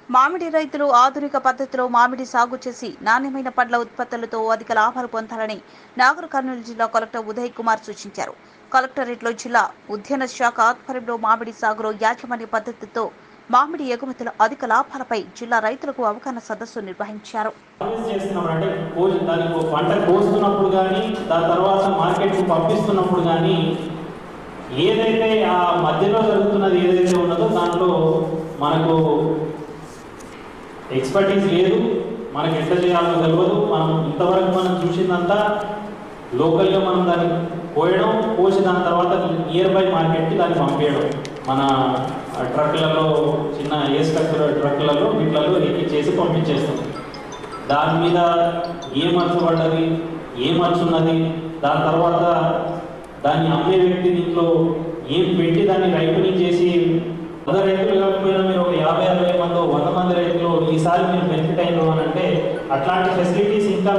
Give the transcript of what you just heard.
మామిడి రైతులు ఆధునిక పద్ధతిలో మామిడి సాగు చేసి నాణ్యమైన పండ్ల ఉత్పత్తులతో అధిక లాభాలు పొందాలని నాగర్ కర్నూలు జిల్లా కలెక్టర్ ఉదయ్ కుమార్ సూచించారు కలెక్టరేట్లో జిల్లా ఉద్యాన శాఖ ఆధ్వర్యంలో మామిడి సాగులో యాజమాన్య పద్ధతితో మామిడి ఎగుమతుల అధిక లాభాలపై జిల్లా రైతులకు అవగాహన సదస్సు నిర్వహించారు హార్వెస్ట్ చేస్తున్నాం అంటే కోసి దానికి ఒక పంట కోస్తున్నప్పుడు కానీ దాని తర్వాత మార్కెట్కు పంపిస్తున్నప్పుడు కానీ ఏదైతే ఆ మధ్యలో జరుగుతున్నది ఏదైతే ఉన్నదో దాంట్లో మనకు ఎక్స్పర్టీస్ లేదు మనకి ఎట్లా చేయాలో తెలియదు మనం ఇంతవరకు మనం చూసిందంతా లోకల్గా మనం దాన్ని కోయడం కోసి దాని తర్వాత నియర్ బై మార్కెట్కి దాన్ని పంపించడం మన ట్రక్లలో చిన్న ఏస్ ట్రక్లలో వీటిలలో ఎక్కిచ్చేసి పంపించేస్తాం దాని మీద ఏం మచ్చ పడ్డది ఏం మచ్చ ఉన్నది దాని తర్వాత దాన్ని అమ్మే వ్యక్తి దీంట్లో ఏం పెట్టి దాన్ని రైతుని చేసి వంద రైతులు కాకపోయినా మీరు ఒక యాభై అరవై మంది వంద మంది రైతులు ఈసారి మీరు బెనిఫిట్ అయిన అని అంటే అట్లాంటి ఫెసిలిటీస్ ఇంకా